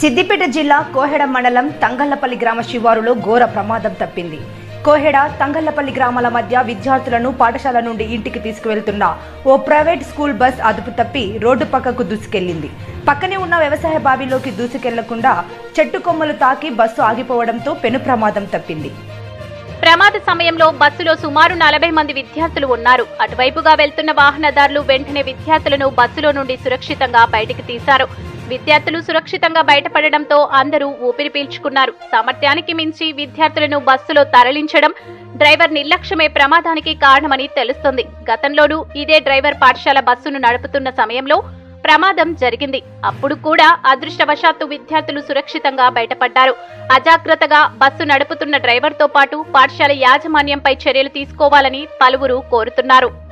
సిద్దిపేట జిల్లా కోహెడ మండలం తంగళ్లపల్లి గ్రామ శివారులో ఘోర ప్రమాదం తప్పింది కోహెడ తంగళ్లపల్లి గ్రామాల మధ్య విద్యార్థులను పాఠశాల నుండి ఇంటికి తీసుకువెళ్తున్న ఓ ప్రైవేట్ స్కూల్ బస్ అదుపు తప్పి రోడ్డు పక్కకు దూసుకెళ్లింది పక్కనే ఉన్న వ్యవసాయ బావిలోకి దూసుకెళ్లకుండా చెట్టు కొమ్మలు తాకి బస్సు ఆగిపోవడంతో పెను ప్రమాదం తప్పింది ప్రమాద సమయంలో బస్సులో సుమారు నలభై మంది విద్యార్థులు ఉన్నారు అటువైపుగా వెళ్తున్న వాహనదారులు వెంటనే విద్యార్థులను బస్సులో నుండి సురక్షితంగా బయటికి తీశారు విద్యార్థులు సురక్షితంగా బయటపడడంతో అందరూ ఊపిరి పీల్చుకున్నారు సామర్థ్యానికి మించి విద్యార్థులను బస్సులో తరలించడం డ్రైవర్ నిర్లక్ష్యమే ప్రమాదానికి కారణమని తెలుస్తుంది గతంలోనూ ఇదే డ్రైవర్ పాఠశాల బస్సును నడుపుతున్న సమయంలో ప్రమాదం జరిగింది అప్పుడు కూడా అదృష్టవశాత్తు విద్యార్థులు సురక్షితంగా బయటపడ్డారు అజాగ్రత్తగా బస్సు నడుపుతున్న డ్రైవర్తో పాటు పాఠశాల యాజమాన్యంపై చర్యలు తీసుకోవాలని పలువురు కోరుతున్నారు